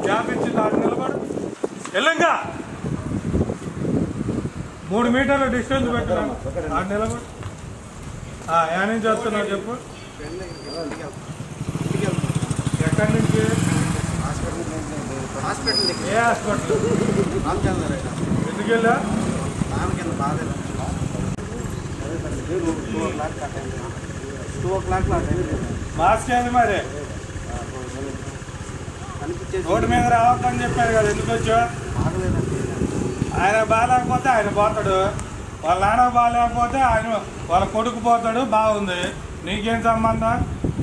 Gap ఇచ్చింది ఆడు నిలబడు ఎల్లంగా మూడు మీటర్ల డిస్టెన్స్ పెట్టినాను ఆడు నిలబడు ఆ, ఏ నుంచి వస్తున్నావు చెప్పు ఎక్కడి నుంచి హాస్పిటల్ దగ్గర ఏ హాస్పిటల్ రామచంద్ర రైట్ ఎందుకు వెళ్ళా ఆమె కింద బాధ టూ ఓ క్లాక్ ఆ టైం టూ ఓ క్లాక్ ఆ టైం మాస్క్ ఏంది మరి కనిపించేసి రోడ్డు మీద రావద్దని చెప్పారు కదా ఎందుకు వచ్చా ఆగలేదండి ఆయన బాగాలేకపోతే ఆయన పోతాడు వాళ్ళ నాన్న బాగాలేకపోతే ఆయన వాళ్ళ కొడుకు పోతాడు బాగుంది నీకేం సంబంధం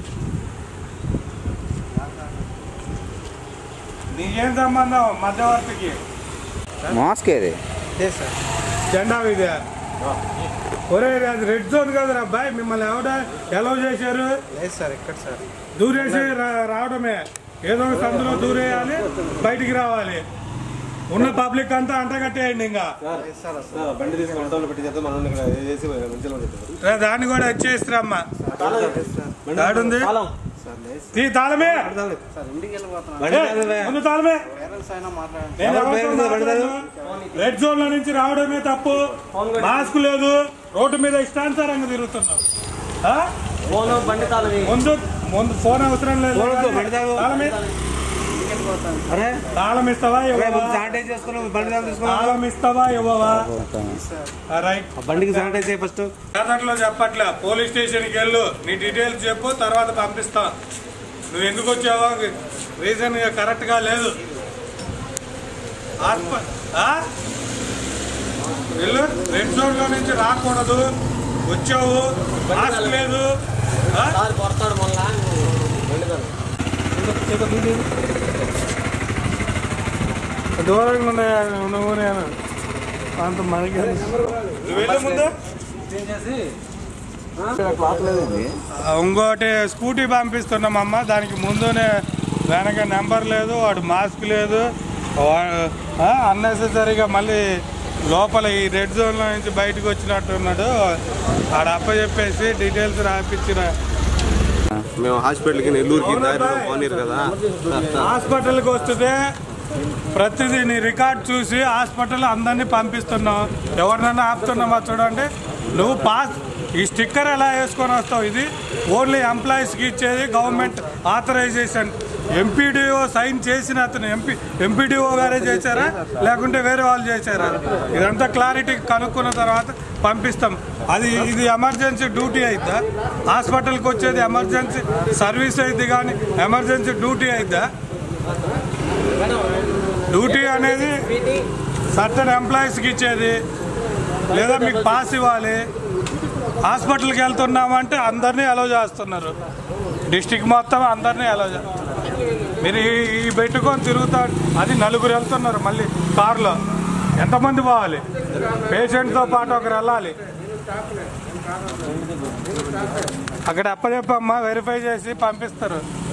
నీకేం సంబంధం మధ్యవర్తికి మాస్క్ ఏది అదే సార్ జెండా ఇదే ఒరే అది రెడ్ జోన్ కదరా అబ్బాయి మిమ్మల్ని ఎవడ ఎలా చేశారు లేదు సార్ ఎక్కడ సార్ దూరేసి రా- రావడమే ఏదో ఒక సందులో దూరేయాలి బయటికి రావాలి ఉన్న పబ్లిక్ అంతా అంటగట్టేయండి ఇంకా లేదు సార్ అసలు బండి తీసుకుని ఆటోలో పెట్టి చేద్దాం మనం ఇక్కడ వేసి మంచిలో పెట్టారు రే, దాన్ని కూడా వచ్చేస్తారమ్మా లేదు సార్ దాడుంది సార్ లేదు తీ తాళమే సార్ ఇంటికి వెళ్ళిపోతున్నాను ఏ, ముందు తాళమే పేరెంట్స్ అయినా మాట్లాడండి నేను ఎవరితో మాట్లాడను? రెడ్ జోన్ లో నుంచి రావడమే తప్పు మాస్క్ లేదు రోడ్డు మీద ఇష్టానుసారంగా తిరుగుతున్నావు ఆ? బండి తాళం ముందు ముందు ఫోన్ అవసరం లేదు బండి తాళం. తాళమే ఇంటికి వెళ్ళిపోతాను అరే తాళం ఇస్తావా ఇవ్వవా శానిటైజ్ చేసుకున్నాం బండి తాళం తీసుకున్నాం తాళం ఇస్తావా ఇవ్వవా సార్ ఆ, రైట్ బండికి శానిటైజ్ చేయి ఫస్ట్ కథట్లో చెప్పట్లే పోలీస్ స్టేషన్కి వెళ్ళు నీ డీటెయిల్స్ చెప్పు తర్వాత పంపిస్తా నువ్వు ఎందుకు వచ్చావో రీజన్ కరెక్ట్ గా లేదు హాస్ప- ఆ? వెళ్ళు రెడ్ జోన్ లో నుంచి రాకూడదు వచ్చావు మాస్క్ లేదు ఆ? కొడతాడు మళ్ళా బండి తాళం దూరంగా ఉన్నాయా నువ్వు నేను అంత మనకి నువ్వు వెళ్ళు ముందు క్లాత్ లేదండి ఆ, ఇంకోటి స్కూటీ పంపిస్తున్నామమ్మ దానికి ముందునే వెనక నెంబర్ లేదు వాడు మాస్క్ లేదు అన్నెసెసరీగా మళ్ళీ లోపల ఈ రెడ్ జోన్లో నుంచి బయటకు వచ్చినట్టున్నాడు ఆడ అప్ప చెప్పేసి డీటెయిల్స్ రాపించిన మేము హాస్పిటల్కి నెల్లూరుకి దారిలో పోనీరు కదా హాస్పిటల్కి వస్తే ప్రతిదీ నీ రికార్డ్ చూసి హాస్పిటల్ అందరినీ పంపిస్తున్నాం ఎవరినైనా ఆపుతున్నామా చూడండి నువ్వు పాస్ ఈ స్టిక్కర్ ఎలా వేసుకొని వస్తావు ఇది ఓన్లీ ఎంప్లాయీస్కి ఇచ్చేది గవర్నమెంట్ ఆథరైజేషన్ ఎంపీడీఓ సైన్ చేసిన అతను ఎంపీ ఎంపీడీఓ గారే చేశారా లేకుంటే వేరే వాళ్ళు చేశారా ఇదంతా క్లారిటీ కనుక్కున్న తర్వాత పంపిస్తాం అది ఇది ఎమర్జెన్సీ డ్యూటీ అయిద్దా హాస్పిటల్కి వచ్చేది ఎమర్జెన్సీ సర్వీస్ అయింది కానీ ఎమర్జెన్సీ డ్యూటీ అయిద్దా డ్యూటీ అనేది సర్టన్ ఎంప్లాయీస్కి ఇచ్చేది లేదా మీకు పాస్ ఇవ్వాలి హాస్పిటల్కి వెళ్తున్నామంటే అందరినీ అలౌ చేస్తున్నారు డిస్టిక్ మొత్తం అందరినీ అలౌ చేస్తున్నారు మీరు ఈ- ఈ పెట్టుకొని తిరుగుతారు అది నలుగురు వెళ్తున్నారు మళ్ళీ కారులో ఎంతమంది పోవాలి పేషెంట్తో పాటు ఒకరు వెళ్ళాలి అక్కడ అప్పచెప్పమ్మా వెరిఫై చేసి పంపిస్తారు